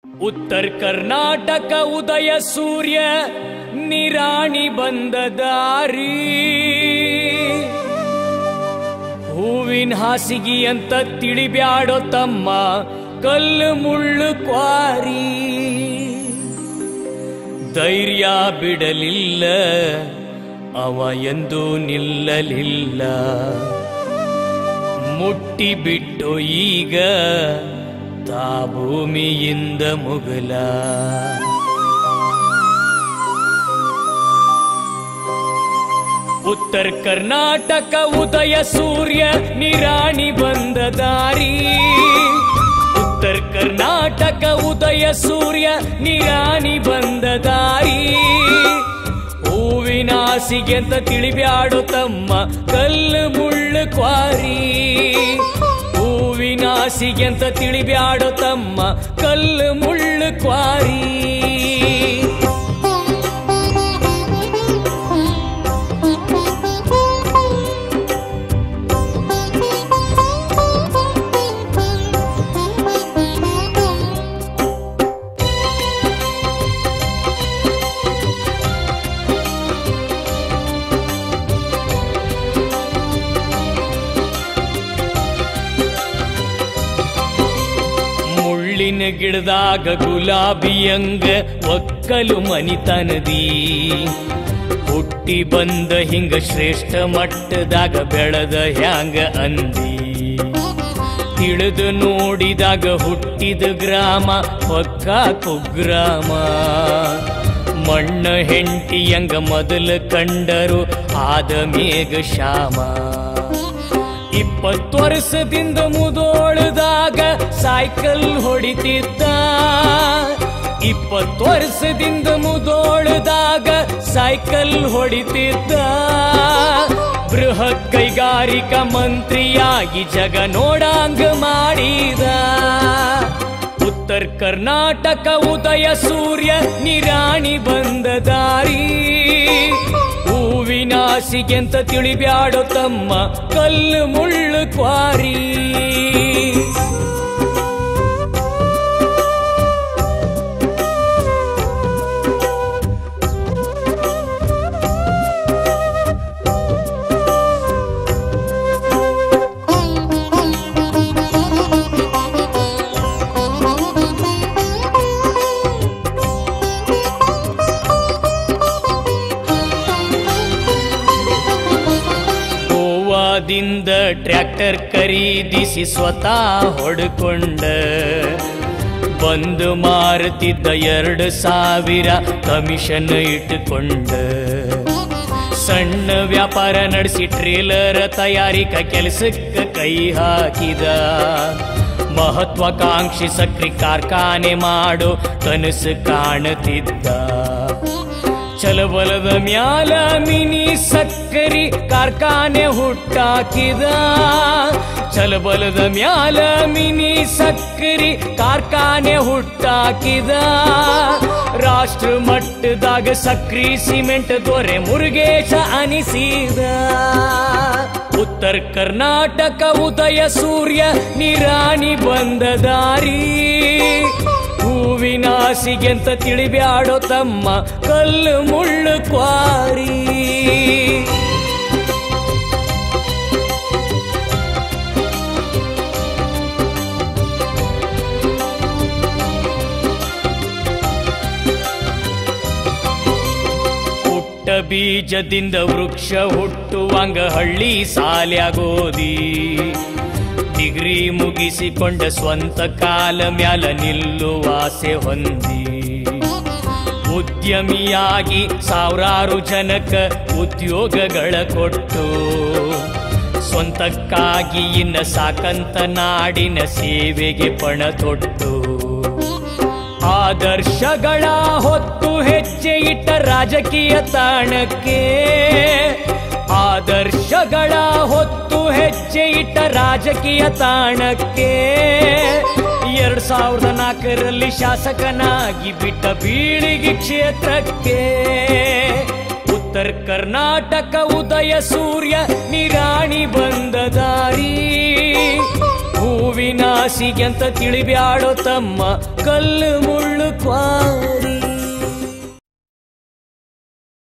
ಉತ್ತರ ಕರ್ನಾಟಕ ಉದಯ ಸೂರ್ಯ ನಿರಾಣಿ ಬಂದ ದಾರಿ ಹೂವಿನ ಹಾಸಿಗೆ ಅಂತ ತಿಳಿಬ್ಯಾಡೋ ತಮ್ಮ ಕಲ್ಲು ಮುಳ್ಳು ಕ್ವಾರಿ ಧೈರ್ಯ ಬಿಡಲಿಲ್ಲ ಅವ ಎಂದೂ ನಿಲ್ಲಲಿಲ್ಲ ಮುಟ್ಟಿ ಬಿಟ್ಟು ಈಗ ತಾ ಭೂಮಿಯಿಂದ ಮುಗಲ ಉತ್ತರ ಕರ್ನಾಟಕ ಉದಯ ಸೂರ್ಯ ನಿರಾಣಿ ಬಂದ ದಾರಿ ಉತ್ತರ ಕರ್ನಾಟಕ ಉದಯ ಸೂರ್ಯ ನಿರಾಣಿ ಬಂದ ದಾರಿ ಹೂವಿನ ಹಾಸಿಗೆ ಅಂತ ತಿಳಿಬ್ಯಾಡೋ ತಮ್ಮ ಕಲ್ಲು ಮುಳ್ಳು ಕ್ವಾರಿ ಹೂವಿನ ಹಾಸಿಗೆ ಅಂತ ತಿಳಿಬ್ಯಾಡೋ ತಮ್ಮ ಕಲ್ಲು ಮುಳ್ಳು ಕ್ವಾರಿ ಮುಳ್ಳಿನ ಗಿಡದಾಗ ಗುಲಾಬಿಯಂಗ ಒಕ್ಕಲು ಮನಿತನದಿ ಹುಟ್ಟಿ ಬಂದ ಹಿಂಗ ಶ್ರೇಷ್ಠ ಮಟ್ಟದಾಗ ಬೆಳೆದ ಹ್ಯಾಂಗ ಅಂದಿ ತಿಳಿದು ನೋಡಿದಾಗ ಹುಟ್ಟಿದ ಗ್ರಾಮ ಪಕ್ಕ ಕುಗ್ರಾಮ ಮಣ್ಣ ಹೆಂಟಿಯಂಗ ಮೊದಲು ಕಂಡರು ಆದ ಮೇಘ ಶ್ಯಾಮ ಇಪ್ಪತ್ತು ವರ್ಷದಿಂದ ಮುದೋಳದಾಗ ಸೈಕಲ್ ಹೊಡಿತಿದ್ದ ಇಪ್ಪತ್ತು ವರ್ಷದಿಂದ ಮುದೋಳದಾಗ ಸೈಕಲ್ ಹೊಡಿತಿದ್ದ ಬೃಹತ್ ಕೈಗಾರಿಕಾ ಮಂತ್ರಿಯಾಗಿ ಜಗ ನೋಡಂಗ ಮಾಡಿದ ಉತ್ತರ ಕರ್ನಾಟಕ ಉದಯ ಸೂರ್ಯ ನಿರಾಣಿ ಬಂದ ದಾರಿ ಹೂವಿನ ಹಾಸಿಗೆ ಅಂತ ತಿಳಿಬ್ಯಾಡೋ ತಮ್ಮ ಕಲ್ಲು ಮುಳ್ಳು ಕ್ವಾರಿ ಗೋವಾದಿಂದ ಟ್ರ್ಯಾಕ್ಟರ್ ಖರೀದಿಸಿ ಸ್ವತಃ ಹೊಡ್ಕೊಂಡ ಬಂದು ಮಾರುತ್ತಿದ್ದ ಎರಡು ಸಾವಿರ ಕಮಿಷನ್ ಇಟ್ಟುಕೊಂಡ ಸಣ್ಣ ವ್ಯಾಪಾರ ನಡೆಸಿ ಟ್ರೇಲರ್ ತಯಾರಿಕಾ ಕೆಲಸಕ್ಕೆ ಕೈ ಹಾಕಿದ ಮಹತ್ವಾಕಾಂಕ್ಷಿ ಸಕ್ರಿ ಕಾರ್ಖಾನೆ ಮಾಡೋ ಕನಸು ಕಾಣುತ್ತಿದ್ದ ಚಲಬಲದ ಮ್ಯಾಲ ಮಿನಿ ಸಕ್ಕರಿ ಕಾರ್ಖಾನೆ ಹುಟ್ಟಾಕಿದ ಚಲಬಲದ ಮ್ಯಾಲ ಮಿನಿ ಸಕ್ಕರಿ ಕಾರ್ಖಾನೆ ಹುಟ್ಟಾಕಿದ ರಾಷ್ಟ್ರ ಮಟ್ಟದಾಗ ಸಕ್ರಿ ಸಿಮೆಂಟ್ ದೊರೆ ಮುರುಗೇಶ ಅನಿಸಿದ ಉತ್ತರ ಕರ್ನಾಟಕ ಉದಯ ಸೂರ್ಯ ನಿರಾಣಿ ಬಂದ ದಾರಿ ಹೂವಿನ ಹಾಸಿಗೆ ಅಂತ ತಿಳಿಬ್ಯಾಡೋ ತಮ್ಮ ಕಲ್ಲು ಮುಳ್ಳು ಕ್ವಾರಿ ಪುಟ್ಟ ಬೀಜದಿಂದ ವೃಕ್ಷ ಹುಟ್ಟುವಂಗ ಹಳ್ಳಿ ಸಾಲ್ಯಾಗೋದಿ ಡಿಗ್ರಿ ಮುಗಿಸಿಕೊಂಡ ಸ್ವಂತ ಕಾಲ ಮ್ಯಾಲ ನಿಲ್ಲುವ ಆಸೆ ಹೊಂದಿ ಉದ್ಯಮಿಯಾಗಿ ಸಾವಿರಾರು ಜನಕ ಉದ್ಯೋಗಗಳ ಕೊಟ್ಟು ಸ್ವಂತಕ್ಕಾಗಿ ಇನ್ನ ಸಾಕಂತ ನಾಡಿನ ಸೇವೆಗೆ ಪಣ ತೊಟ್ಟು ಆದರ್ಶಗಳ ಹೊತ್ತು ಹೆಜ್ಜೆ ಇಟ್ಟ ರಾಜಕೀಯ ತಾಣಕ್ಕೆ ಆದರ್ಶಗಳ ಹೊತ್ತು ಹೆಜ್ಜೆ ಇಟ್ಟ ರಾಜಕೀಯ ತಾಣಕ್ಕೆ ಎರಡ್ ಸಾವಿರದ ನಾಲ್ಕರಲ್ಲಿ ಶಾಸಕನಾಗಿ ಬಿಟ್ಟ ಬೀಳಿಗೆ ಕ್ಷೇತ್ರಕ್ಕೆ ಉತ್ತರ ಕರ್ನಾಟಕ ಉದಯ ಸೂರ್ಯ ನಿರಾಣಿ ಬಂದ ದಾರಿ ಹೂವಿನ ಕಾಸಿಗೆಂತ ತಿಳಿಬ್ಯಾಡೋ ತಮ್ಮ ಕಲ್ಲು ಮುಳ್ಳು ಕ್ವಾಸ